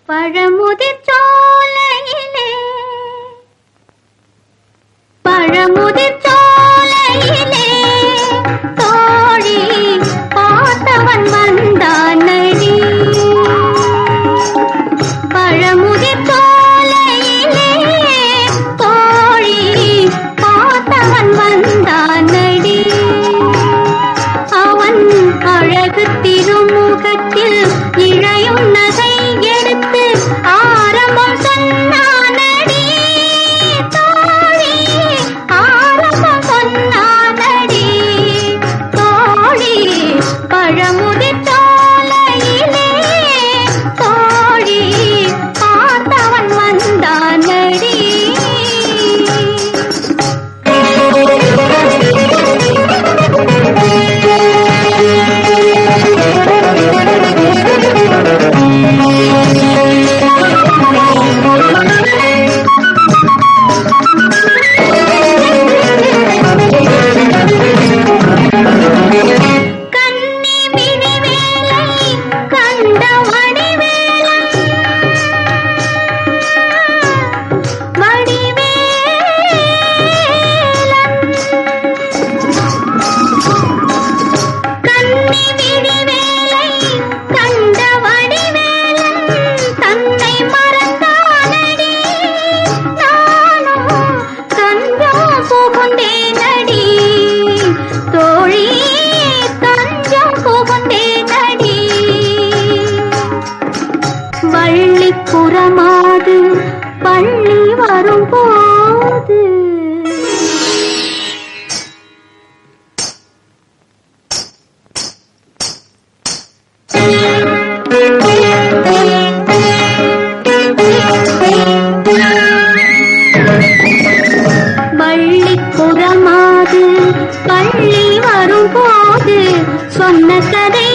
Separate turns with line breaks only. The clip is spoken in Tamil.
பழமுதிர் சோலையிலே பழமுதிர் சோலையிலே தோழி பார்த்தவன் வந்தானடி பழமுதிர் சோலையிலே தோழி பார்த்தவன் வந்தானடி அவன் அழகு திருமுகத்தில் இழையும் நகை எடுத்து ஆரம்பம் சொன்னானடி தோழி ஆரம்பம் சொன்னானடி தோழி பழமுதி தோலையிலே தோழி பார்த்தவன் வந்தானடி கன்னி விழிவேலை கண்ட வடிவேலன் வடிவேலன் கன்னி விழிவேலை கண்ட வடிவேலன் தன்னை மறந்தானடி நானும் தஞ்சம் புகுந்தேனடி தோழி தஞ்சம் புகுந்தேனடி வள்ளி புறமாது பள்ளி வரும்போது வள்ளி புறமாது பள்ளி வரும்போது சொன்ன கதை